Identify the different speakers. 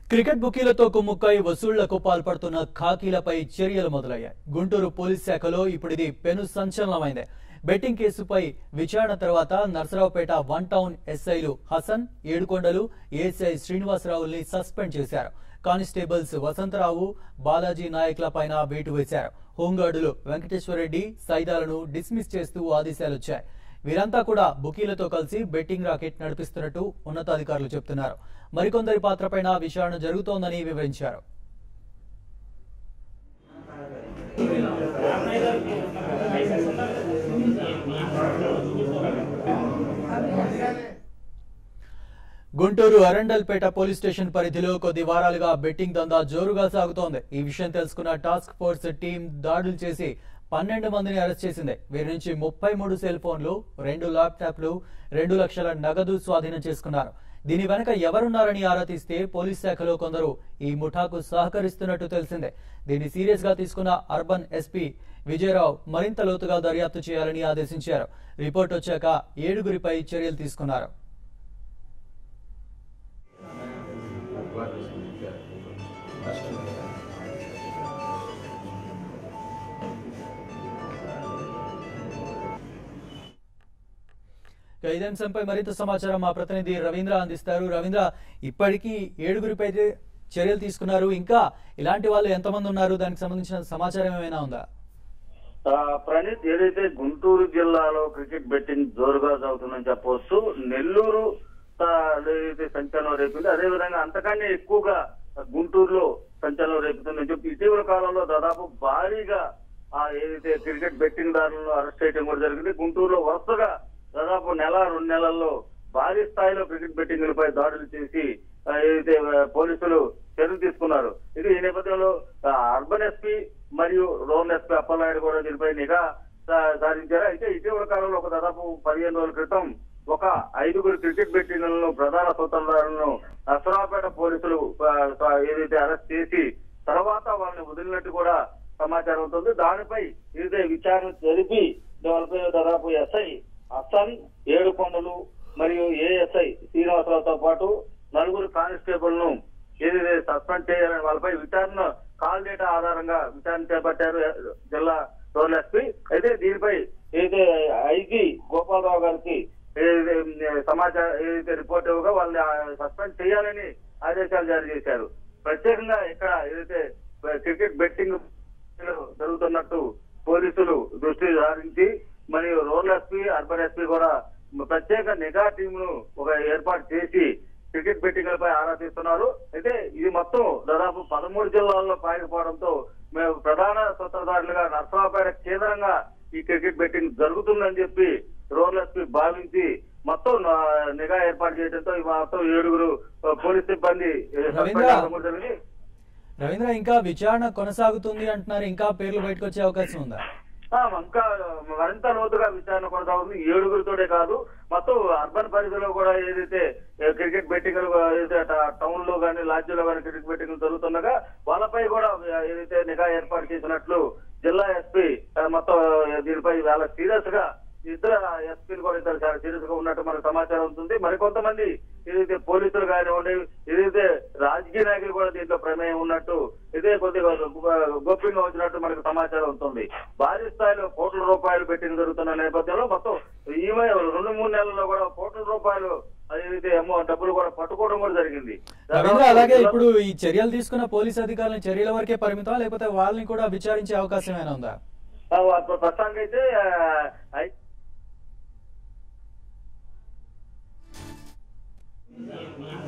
Speaker 1: Cricket బుకీలతో కుమ్ముక్కై వసూళ్లకు పాల్పడుతున్న ఖాకీలపై చర్యలు మొదలయ్యాయి గుంటూరు పోలీస్ శాఖలో ఇప్పుడు ఇది పెను సంచలనమైంది బెట్టింగ్ కేసుపై విచారణ తర్వాత నర్సరావుపేట వన్ టౌన్ ఎస్ఐలు హసన్ ఏడుకొండలు ఏఎస్ఐ శ్రీనివాసరావుల్ని సస్పెండ్ చేశారు కానిస్టేబుల్స్ వసంతరావు బాలాజీ నాయక్ల పైన వేటు వేశారు హోంగార్డులు వెంకటేశ్వరరెడ్డి సైదాలను డిస్మిస్ చేస్తూ ఆదేశాలొచ్చాయి వీరంతా కూడా బుకీలతో కలిసి బెట్టింగ్ రాకెట్ నడిపిస్తున్నట్టు ఉన్నతాధికారులు చెబుతున్నారు మరికొందరి పాత్రపైన విచారణ జరుగుతోందని వివరించారు గుంటూరు అరండల్పేట పోలీస్ స్టేషన్ పరిధిలో కొద్ది వారాలుగా బెట్టింగ్ దందా జోరుగా సాగుతోంది ఈ విషయం తెలుసుకున్న టాస్క్ ఫోర్స్ టీం దాడులు చేసి పన్నెండు మందిని అరెస్ట్ చేసింది వీరి నుంచి ముప్పై మూడు సెల్ ఫోన్లు రెండు ల్యాప్టాప్లు రెండు లక్షల నగదు స్వాధీనం చేసుకున్నారు దీని వెనక ఎవరున్నారని ఆరా తీస్తే పోలీస్ శాఖలో కొందరు ఈ ముఠాకు సహకరిస్తున్నట్టు తెలిసిందే దీన్ని సీరియస్ గా తీసుకున్న అర్బన్ ఎస్పీ విజయరావు మరింత లోతుగా దర్యాప్తు చేయాలని ఆదేశించారు రిపోర్ట్ వచ్చాక ఏడుగురిపై చర్యలు తీసుకున్నారు ఇక ఇదే అంశంపై మరింత సమాచారం మా ప్రతినిధి రవీంద్ర అందిస్తారు రవీంద్ర ఇప్పటికీ ఏడుగురిపై అయితే చర్యలు తీసుకున్నారు ఇంకా ఇలాంటి వాళ్ళు ఎంతమంది ఉన్నారు దానికి సంబంధించిన సమాచారం ఏమైనా ఉందా
Speaker 2: ఆ, ప్రణీత్ ఏదైతే గుంటూరు జిల్లాలో క్రికెట్ బెట్టింగ్ జోరుగా సాగుతుందని చెప్పవచ్చు నెల్లూరు ఆ, ఏదైతే సంచలనం రేపింది అదే విధంగా అంతకన్నా ఎక్కువగా గుంటూరులో సంచలనం రేపుతుందని చెప్పి ఇటీవల కాలంలో దాదాపు భారీగా ఆ ఏదైతే క్రికెట్ బెట్టింగ్ దారులను అరెస్ట్ చేయడం కూడా జరిగింది గుంటూరులో వరుసగా దాదాపు నెల రెండు నెలల్లో భారీ స్థాయిలో క్రికెట్ బెట్టింగ్లపై దాడులు చేసి ఆ, ఏదైతే ఆ, పోలీసులు చర్యలు తీసుకున్నారు ఇది ఈ నేపథ్యంలో ఆ, అర్బన్ ఎస్పీ మరియు రోన్ ఎస్పీ అప్పలనాయుడు కూడా దీనిపై నిఘా సా- సారించారు అయితే ఇటీవల కాలంలో ఒక దాదాపు పదిహేను రోజుల క్రితం ఒక ఐదుగురు క్రికెట్ బెట్టింగ్లను ప్రధాన సూత్రధారులను నసరాపేట పోలీసులు ఆ, ఆ, ఏదైతే అరెస్ట్ చేసి తర్వాత వాళ్ళని వదిలినట్టు కూడా సమాచారం అవుతుంది దానిపై ఏదైతే విచారణ జరిపి వాళ్ళపై దాదాపు ఎస్ఐ అస్సాన్ ఏడు కొండలు మరియు ఏఎస్ఐ శ్రీనివాసరావుతో పాటు నలుగురు కానిస్టేబుల్ ను ఏదైతే సస్పెండ్ చేయాలని వాళ్ళపై విచారణ కాల్ డేటా ఆధారంగా విచారణ చేపట్టారు జిల్లా రోల్ ఎస్పీ అయితే దీనిపై ఏదైతే ఐజీ గోపాలరావు గారికి ఏదైతే సమాచారం ఏదైతే రిపోర్ట్ ఇవ్వగా వాళ్ళని సస్పెండ్ చేయాలని ఆదేశాలు జారీ చేశారు ప్రత్యేకంగా ఇక్కడ ఏదైతే క్రికెట్ బెట్టింగ్ జరుగుతున్నట్టు పోలీసులు దృష్టి సారించి మరియు రోల్ ఎస్పీ అర్బన్ ఎస్పీ కూడా ప్రత్యేక నిఘా టీంను ఒక ఏర్పాటు చేసి క్రికెట్ బెట్టింగ్లపై ఆరా తీస్తున్నారు అయితే ఇది మొత్తం దాదాపు పదమూడు జిల్లాల్లో పాయకపోవడంతో మేము ప్రధాన సూత్రధారులుగా నర్సరావుపేట కేంద్రంగా ఈ క్రికెట్ బెట్టింగ్ జరుగుతుందని చెప్పి రోల్ ఎస్పీ భావించి మొత్తం ఆ, నిఘా ఏర్పాటు చేయడంతో ఈ మొత్తం ఏడుగురు ఆ, పోలీస్ సిబ్బంది ఏ,
Speaker 1: రవీంద్ర.
Speaker 2: సస్పెండ్ అవ్వడం కూడా జరిగింది
Speaker 1: రవీంద్ర ఇంకా విచారణ కొనసాగుతుంది అంటున్నారు ఇంకా పేర్లు బయటకు వచ్చే అవకాశం ఉందా
Speaker 2: ఆ, ఇంకా మరింత లోతుగా విచారణ కొనసాగుతుంది ఏడుగురితోనే కాదు మొత్తం అర్బన్ పరిధిలో కూడా ఏదైతే ఏ, క్రికెట్ బెట్టింగ్ ఏదైతే ట- టౌన్ లో కానీ లాడ్జిలో కానీ క్రికెట్ బెట్టింగ్ జరుగుతుండగా వాళ్ళపై కూడా ఏదైతే నిఘా ఏర్పాటు చేసినట్లు జిల్లా ఎస్పీ మొత్తం దీనిపై చాలా సీరియస్ గా ఇతర ఎస్పీలు కూడా ఇద్దరు చాలా సీరియస్ గా ఉన్నట్టు మనకు సమాచారం ఉంటుంది మరికొంతమంది ఏదైతే పోలీసులు కానివ్వండి ఏదైతే రాజకీయ నాయకులు కూడా దీంట్లో ప్రమేయం ఉన్నట్టు ఇదే కొద్దిగా గో- గోప్యంగా వచ్చినట్టు మనకు సమాచారం ఉంటుంది భారీ స్థాయిలో కోట్ల రూపాయలు పెట్టిన జరుగుతున్న నేపథ్యంలో మొత్తం ఈమె రెండు మూడు నెలల్లో కూడా కోట్ల రూపాయలు ఏదైతే ఏమో డబ్బులు కూడా పట్టుకోవడం కూడా జరిగింది
Speaker 1: రవీంద్ర అలాగే ఇప్పుడు ఈ చర్యలు తీసుకున్న పోలీస్ అధికారుల చర్యల వరకే పరిమితం లేకపోతే వాళ్ళని కూడా విచారించే అవకాశం ఏమైనా ఉందా
Speaker 2: ఆ, ప్రస్తుతానికి అయితే ఆ, ఐ-